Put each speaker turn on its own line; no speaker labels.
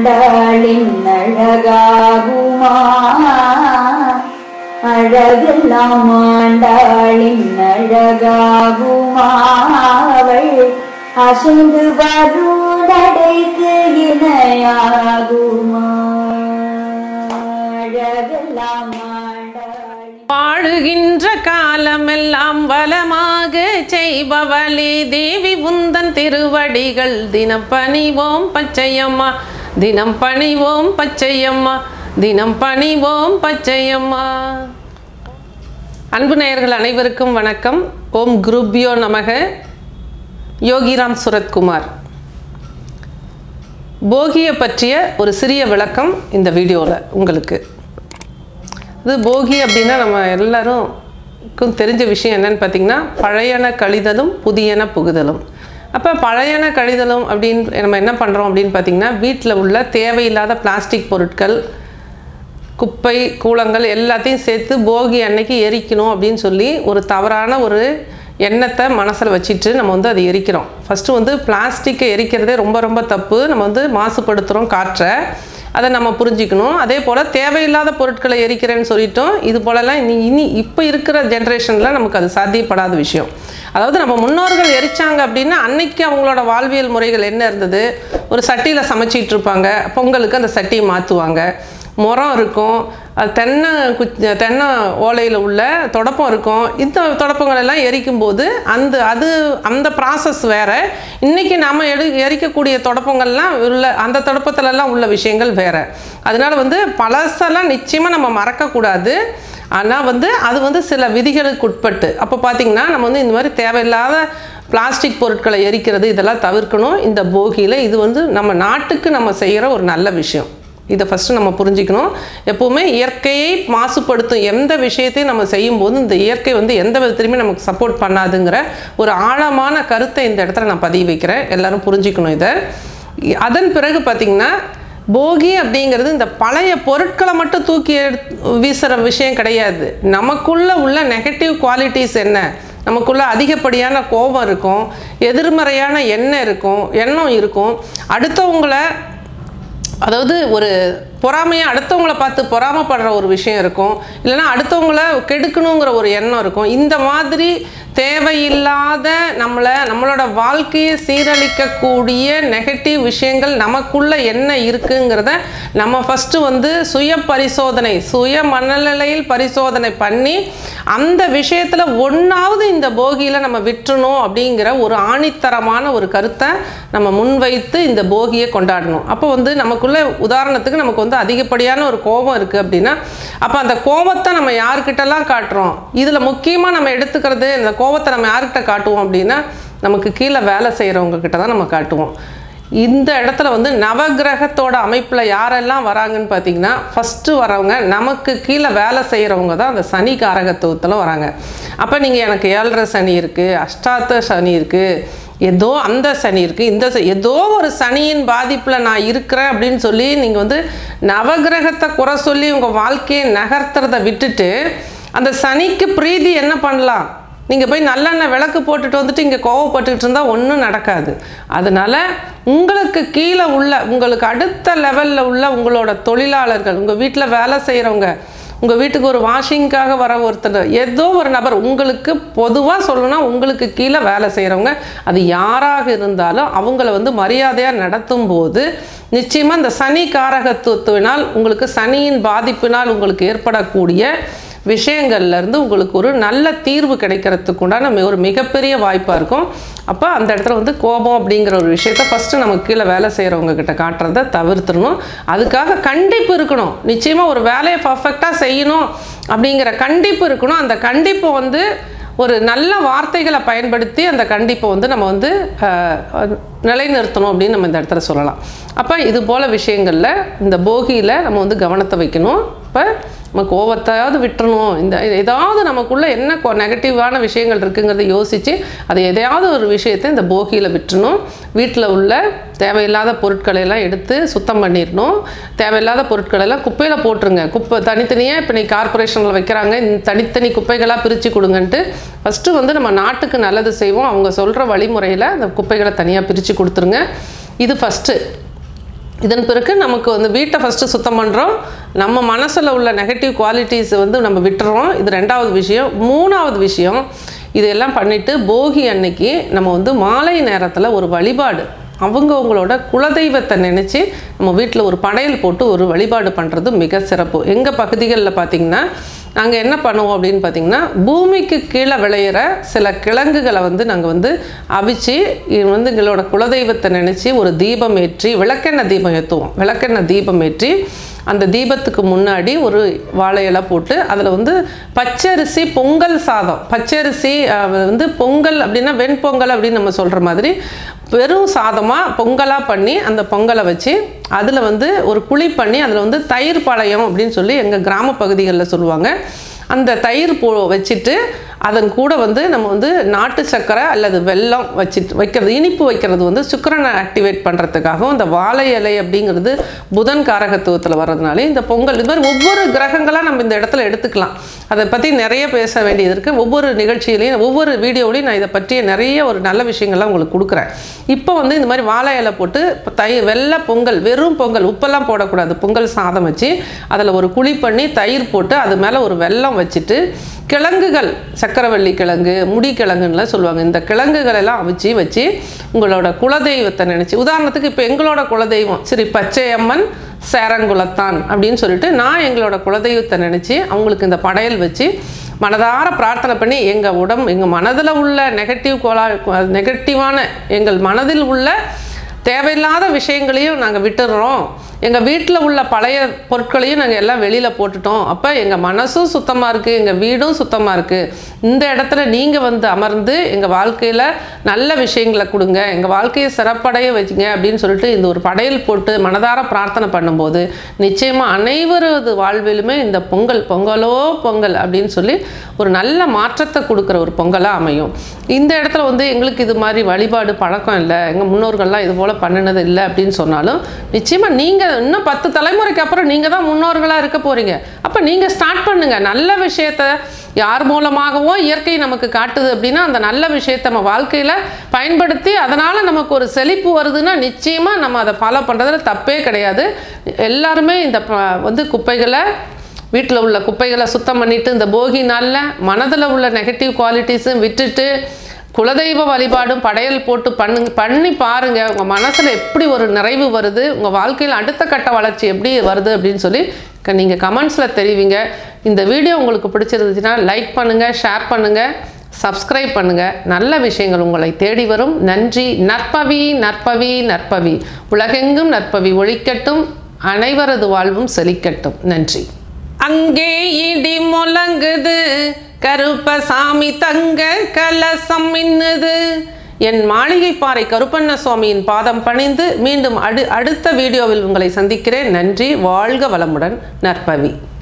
மாண்டாளின் அழகாகுமா அழகெல்லாம் மாண்டாளின் அழகாகுமா அவள் அசைந்து வருடடைக்கு இணையாகுமா அழகெல்லாம் மாண்டாளின்
வாழுகின்ற காலமெல்லாம் வளமாக செய்பவளே தேவி உந்தன் திருவடிகள் தினம் பணிவோம் பச்சையம்மா தினம் பணிவோம் பச்சையம்மா தினம் பணிவோம் பச்சையம்மா அன்பு நேயர்கள் அனைவருக்கும் வணக்கம் ஓம் குருப்யோ நமக யோகிராம் சுரத்குமார் போகியை பற்றிய ஒரு சிறிய விளக்கம் இந்த வீடியோவில் உங்களுக்கு இது போகி அப்படின்னா நம்ம எல்லாருக்கும் தெரிஞ்ச விஷயம் என்னன்னு பார்த்தீங்கன்னா பழையன கழிதலும் புதியன புகுதலும் அப்போ பழையன கழிதலும் அப்படின்னு நம்ம என்ன பண்ணுறோம் அப்படின்னு பார்த்தீங்கன்னா வீட்டில் உள்ள தேவையில்லாத பிளாஸ்டிக் பொருட்கள் குப்பை கூலங்கள் எல்லாத்தையும் சேர்த்து போகி அன்னைக்கு எரிக்கணும் அப்படின்னு சொல்லி ஒரு தவறான ஒரு எண்ணத்தை மனசில் வச்சுட்டு நம்ம வந்து அதை எரிக்கிறோம் ஃபஸ்ட்டு வந்து பிளாஸ்டிக்கை எரிக்கிறதே ரொம்ப ரொம்ப தப்பு நம்ம வந்து மாசுபடுத்துகிறோம் காற்றை அதை நம்ம புரிஞ்சிக்கணும் அதே போல் தேவையில்லாத பொருட்களை எரிக்கிறேன்னு சொல்லிட்டோம் இது போலலாம் இனி இனி இப்போ இருக்கிற ஜென்ரேஷனில் நமக்கு அது சாத்தியப்படாத விஷயம் அதாவது நம்ம முன்னோர்கள் எரிச்சாங்க அப்படின்னா அன்னைக்கு அவங்களோட வாழ்வியல் முறைகள் என்ன இருந்தது ஒரு சட்டியில் சமைச்சிட்டு இருப்பாங்க பொங்கலுக்கு அந்த சட்டியை மாற்றுவாங்க முறம் இருக்கும் அது தென்னை குச் தென்னை ஓலையில் உள்ள தொடப்பம் இருக்கும் இந்த தொடப்பங்கள் எல்லாம் எரிக்கும் போது அந்த அது அந்த ப்ராசஸ் வேற இன்னைக்கு நாம எடு எரிக்கக்கூடிய தொடப்பங்கள்லாம் உள்ள அந்த தொடப்பத்துலலாம் உள்ள விஷயங்கள் வேற அதனால வந்து பழசெல்லாம் நிச்சயமாக நம்ம மறக்கக்கூடாது ஆனால் வந்து அது வந்து சில விதிகளுக்கு உட்பட்டு அப்போ பார்த்தீங்கன்னா நம்ம வந்து இந்த மாதிரி தேவையில்லாத பிளாஸ்டிக் பொருட்களை எரிக்கிறது இதெல்லாம் தவிர்க்கணும் இந்த போகியில் இது வந்து நம்ம நாட்டுக்கு நம்ம செய்கிற ஒரு நல்ல விஷயம் இதை ஃபஸ்ட்டு நம்ம புரிஞ்சுக்கணும் எப்போவுமே இயற்கையை மாசுபடுத்தும் எந்த விஷயத்தையும் நம்ம செய்யும்போது இந்த இயற்கை வந்து எந்த விதத்துலையுமே நமக்கு சப்போர்ட் பண்ணாதுங்கிற ஒரு ஆழமான கருத்தை இந்த இடத்துல நான் பதிவு வைக்கிறேன் எல்லாரும் புரிஞ்சுக்கணும் இதை இ- அதன் பிறகு பார்த்திங்கன்னா போகி அப்படிங்கிறது இந்த பழைய பொருட்களை மட்டும் தூக்கி எடுத்து வீசுகிற விஷயம் கிடையாது நமக்குள்ள உள்ள நெகட்டிவ் குவாலிட்டிஸ் என்ன நமக்குள்ள அதிகப்படியான கோபம் இருக்கும் எதிர்மறையான எண்ணம் இருக்கும் எண்ணம் இருக்கும் அடுத்தவங்களை அதாவது ஒரு பொறாமையை அடுத்தவங்களை பார்த்து பொறாமைப்படுற ஒரு விஷயம் இருக்கும் இல்லைன்னா அடுத்தவங்கள கெடுக்கணுங்கிற ஒரு எண்ணம் இருக்கும் இந்த மாதிரி தேவையில்லாத நம்மளை நம்மளோட வாழ்க்கையை சீரழிக்கக்கூடிய நெகட்டிவ் விஷயங்கள் நமக்குள்ள என்ன இருக்குங்கிறத நம்ம ஃபஸ்ட்டு வந்து சுய பரிசோதனை சுய மனநிலையில் பரிசோதனை பண்ணி அந்த விஷயத்தில் ஒன்றாவது இந்த போகியில் நம்ம விட்டுறணும் அப்படிங்கிற ஒரு ஆணித்தரமான ஒரு கருத்தை நம்ம முன்வைத்து இந்த போகியை கொண்டாடணும் அப்போ வந்து நமக்குள்ள உதாரணத்துக்கு நமக்கு வந்து அதிகப்படியான ஒரு கோபம் இருக்குது அப்படின்னா அப்போ அந்த கோபத்தை நம்ம யாருக்கிட்டலாம் காட்டுறோம் இதில் முக்கியமாக நம்ம எடுத்துக்கிறது இந்த கோபத்தை நம்ம யார்கிட்ட காட்டுவோம் அப்படின்னா நமக்கு கீழே வேலை செய்கிறவங்க கிட்ட தான் நம்ம காட்டுவோம் இந்த இடத்துல வந்து நவகிரகத்தோட அமைப்பில் யாரெல்லாம் வராங்கன்னு பார்த்தீங்கன்னா ஃபஸ்ட்டு வரவங்க நமக்கு கீழே வேலை செய்கிறவங்க தான் அந்த சனி காரகத்துவத்தில் வராங்க அப்போ நீங்கள் எனக்கு ஏழரை சனி இருக்குது அஷ்டாத்த சனி இருக்குது ஏதோ அந்த சனி இருக்குது இந்த ச- ஏதோ ஒரு சனியின் பாதிப்பில் நான் இருக்கிறேன் அப்படின்னு சொல்லி நீங்கள் வந்து நவகிரகத்தை குறை சொல்லி உங்கள் வாழ்க்கையை நகர்த்துறதை விட்டுட்டு அந்த சனிக்கு பிரீதி என்ன பண்ணலாம் நீங்கள் போய் நல்லெண்ணெய் விளக்கு போட்டுட்டு வந்துட்டு இங்கே கோவப்பட்டுக்கிட்டு இருந்தால் ஒன்றும் நடக்காது அதனால் உங்களுக்கு கீழே உள்ள உங்களுக்கு அடுத்த லெவலில் உள்ள உங்களோட தொழிலாளர்கள் உங்கள் வீட்டில் வேலை செய்கிறவங்க உங்கள் வீட்டுக்கு ஒரு வாஷிங்காக வர ஒருத்தர் ஏதோ ஒரு நபர் உங்களுக்கு பொதுவாக சொல்லணும்னா உங்களுக்கு கீழே வேலை செய்கிறவங்க அது யாராக இருந்தாலும் அவங்கள வந்து மரியாதையாக நடத்தும் போது நிச்சயமாக இந்த சனி காரகத்துவத்தினால் உங்களுக்கு சனியின் பாதிப்பினால் உங்களுக்கு ஏற்படக்கூடிய விஷயங்கள்ல இருந்து உங்களுக்கு ஒரு நல்ல தீர்வு கிடைக்கிறதுக்கு உண்டான மி- ஒரு மிகப்பெரிய வாய்ப்பாக இருக்கும் அப்போ அந்த இடத்துல வந்து கோபம் அப்படிங்கிற ஒரு விஷயத்த ஃபஸ்ட்டு நமக்கு கீழே வேலை செய்கிறவங்க கிட்ட காட்டுறதை தவிர்த்துடணும் அதுக்காக கண்டிப்பு இருக்கணும் நிச்சயமாக ஒரு வேலையை பர்ஃபெக்டாக செய்யணும் அப்படிங்கிற கண்டிப்பு இருக்கணும் அந்த கண்டிப்பு வந்து ஒரு நல்ல வார்த்தைகளை பயன்படுத்தி அந்த கண்டிப்பை வந்து நம்ம வந்து அஹ், அஹ், நிலைநிறுத்தணும் அப்படின்னு நம்ம இந்த இடத்துல சொல்லலாம் அப்போ இது போல் விஷயங்களில் இந்த போகியில் நம்ம வந்து கவனத்தை வைக்கணும் இப்போ நம்ம கோவத்தையாவது விட்டுறணும் இந்த ஏதாவது நமக்குள்ள என்ன நெகட்டிவான விஷயங்கள் இருக்குங்கிறத யோசித்து அதை எதையாவது ஒரு விஷயத்தை இந்த போகியில் விட்டுறணும் வீட்டில் உள்ள தேவையில்லாத பொருட்களை எல்லாம் எடுத்து சுத்தம் பண்ணிடணும் தேவையில்லாத பொருட்களை எல்லாம் குப்பையில் போட்டுருங்க குப்பை தனித்தனியாக இப்போ நீ கார்பரேஷனில் வைக்கிறாங்க இந்த தனித்தனி குப்பைகளாக பிரித்து கொடுங்கன்ட்டு ஃபஸ்ட்டு வந்து நம்ம நாட்டுக்கு நல்லது செய்வோம் அவங்க சொல்கிற வழிமுறையில் அந்த குப்பைகளை தனியாக பிரித்து கொடுத்துருங்க இது ஃபஸ்ட்டு இதன் பிறகு நமக்கு வந்து வீட்டை ஃபஸ்ட்டு சுத்தம் பண்ணுறோம் நம்ம மனசில் உள்ள நெகட்டிவ் குவாலிட்டிஸை வந்து நம்ம விட்டுறோம் இது ரெண்டாவது விஷயம் மூணாவது விஷயம் இதெல்லாம் பண்ணிவிட்டு போகி அன்னைக்கு நம்ம வந்து மாலை நேரத்தில் ஒரு வழிபாடு அவங்கவங்களோட குலதெய்வத்தை நினச்சி நம்ம வீட்டில் ஒரு படையல் போட்டு ஒரு வழிபாடு பண்ணுறது மிக சிறப்பு எங்கள் பகுதிகளில் பார்த்திங்கன்னா நாங்கள் என்ன பண்ணுவோம் அப்படின்னு பார்த்திங்கன்னா பூமிக்கு கீழே விளையிற சில கிழங்குகளை வந்து நாங்கள் வந்து அவிச்சு இது வந்து எங்களோட குலதெய்வத்தை நினச்சி ஒரு தீபம் ஏற்றி விளக்கெண்ணெய் தீபம் ஏற்றுவோம் விளக்கெண்ணெய் தீபம் ஏற்றி அந்த தீபத்துக்கு முன்னாடி ஒரு வாழை இலை போட்டு அதில் வந்து பச்சரிசி பொங்கல் சாதம் பச்சரிசி அஹ், வந்து பொங்கல் அப்படின்னா வெண்பொங்கல் அப்படின்னு நம்ம சொல்கிற மாதிரி வெறும் சாதமாக பொங்கலாக பண்ணி அந்த பொங்கலை வச்சு அதில் வந்து ஒரு குழி பண்ணி அதில் வந்து தயிர் பாளையம் அப்படின்னு சொல்லி எங்கள் கிராம பகுதிகளில் சொல்லுவாங்க அந்த தயிர் போ வச்சுட்டு அதன் கூட வந்து நம்ம வந்து நாட்டு சர்க்கரை அல்லது வெல்லம் வச்சுட்டு வைக்கிறது இனிப்பு வைக்கிறது வந்து சுக்கரனை ஆக்டிவேட் பண்ணுறதுக்காகவும் இந்த வாழை இலை அப்படிங்கிறது புதன் காரகத்துவத்தில் வர்றதுனால இந்த பொங்கல் இது மாதிரி ஒவ்வொரு கிரகங்களாக நம்ம இந்த இடத்துல எடுத்துக்கலாம் அதை பற்றி நிறைய பேச வேண்டியது இருக்குது ஒவ்வொரு நிகழ்ச்சியிலையும் ஒவ்வொரு வீடியோவிலையும் நான் இதை பற்றிய நிறைய ஒரு நல்ல விஷயங்கள்லாம் உங்களுக்கு கொடுக்குறேன் இப்போ வந்து இந்த மாதிரி வாழை இலை போட்டு தை வெள்ளை பொங்கல் வெறும் பொங்கல் உப்பெல்லாம் போடக்கூடாது பொங்கல் சாதம் வச்சு அதில் ஒரு குழி பண்ணி தயிர் போட்டு அது மேலே ஒரு வெல்லம் வச்சுட்டு கிழங்குகள் சக்கரவள்ளி கிழங்கு முடி கிழங்குன்னுலாம் சொல்லுவாங்க இந்த கிழங்குகள் எல்லாம் அவிச்சு வச்சு உங்களோட குலதெய்வத்தை நினச்சி உதாரணத்துக்கு இப்போ எங்களோட குலதெய்வம் சரி பச்சையம்மன் சேரங்குலத்தான் அப்படின்னு சொல்லிட்டு நான் எங்களோட குலதெய்வத்தை நினச்சி அவங்களுக்கு இந்த படையல் வச்சு மனதார பிரார்த்தனை பண்ணி எங்கள் உடம்பு எங்கள் மனதில் உள்ள நெகட்டிவ் கோலா நெகட்டிவான எங்கள் மனதில் உள்ள தேவையில்லாத விஷயங்களையும் நாங்கள் விட்டுடுறோம் எங்கள் வீட்டில் உள்ள பழைய பொருட்களையும் நாங்கள் எல்லாம் வெளியில் போட்டுட்டோம் அப்போ எங்கள் மனசும் சுத்தமாக இருக்குது எங்கள் வீடும் சுத்தமாக இருக்குது இந்த இடத்துல நீங்கள் வந்து அமர்ந்து எங்கள் வாழ்க்கையில் நல்ல விஷயங்களை கொடுங்க எங்கள் வாழ்க்கையை சிறப்படைய வச்சுங்க அப்படின்னு சொல்லிட்டு இந்த ஒரு படையல் போட்டு மனதார பிரார்த்தனை பண்ணும்போது நிச்சயமாக அனைவரது வாழ்விலுமே இந்த பொங்கல் பொங்கலோ பொங்கல் அப்படின்னு சொல்லி ஒரு நல்ல மாற்றத்தை கொடுக்குற ஒரு பொங்கலாக அமையும் இந்த இடத்துல வந்து எங்களுக்கு இது மாதிரி வழிபாடு பழக்கம் இல்லை எங்கள் முன்னோர்கள்லாம் இது போல் பண்ணினது இல்லை அப்படின்னு சொன்னாலும் நிச்சயமாக நீங்கள் இன்னும் பத்து தலைமுறைக்கு அப்புறம் நீங்கள் தான் முன்னோர்களாக இருக்க போகிறீங்க அப்போ நீங்கள் ஸ்டார்ட் பண்ணுங்கள் நல்ல விஷயத்த யார் மூலமாகவோ இயற்கை நமக்கு காட்டுது அப்படின்னா அந்த நல்ல விஷயத்தை நம்ம வாழ்க்கையில் பயன்படுத்தி அதனால் நமக்கு ஒரு செழிப்பு வருதுன்னா நிச்சயமாக நம்ம அதை ஃபாலோ பண்ணுறதுல தப்பே கிடையாது எல்லாருமே இந்த ப- வந்து குப்பைகளை வீட்டில் உள்ள குப்பைகளை சுத்தம் பண்ணிட்டு இந்த போகி நாளில் மனதில் உள்ள நெகட்டிவ் குவாலிட்டிஸும் விட்டுட்டு குலதெய்வ வழிபாடும் படையல் போட்டு பண்ணு பண்ணி பாருங்க உங்கள் மனசில் எப்படி ஒரு நிறைவு வருது உங்கள் வாழ்க்கையில் அடுத்த கட்ட வளர்ச்சி எப்படி வருது அப்படின்னு சொல்லி நீங்கள் கமெண்ட்ஸில் தெரிவிங்க இந்த வீடியோ உங்களுக்கு பிடிச்சிருந்துச்சுன்னா லைக் பண்ணுங்கள் ஷேர் பண்ணுங்கள் சப்ஸ்கிரைப் பண்ணுங்கள் நல்ல விஷயங்கள் உங்களை தேடி வரும் நன்றி நற்பவி நற்பவி நற்பவி உலகெங்கும் நற்பவி ஒழிக்கட்டும் அனைவரது வாழ்வும் செழிக்கட்டும் நன்றி அங்கே இடி முழங்குது கருப்பசாமி தங்க கலசம் மின்னுது என் மாளிகைப்பாறை கருப்பண்ண சுவாமியின் பாதம் பணிந்து மீண்டும் அடு அடுத்த வீடியோவில் உங்களை சந்திக்கிறேன் நன்றி வாழ்க வளமுடன் நற்பவி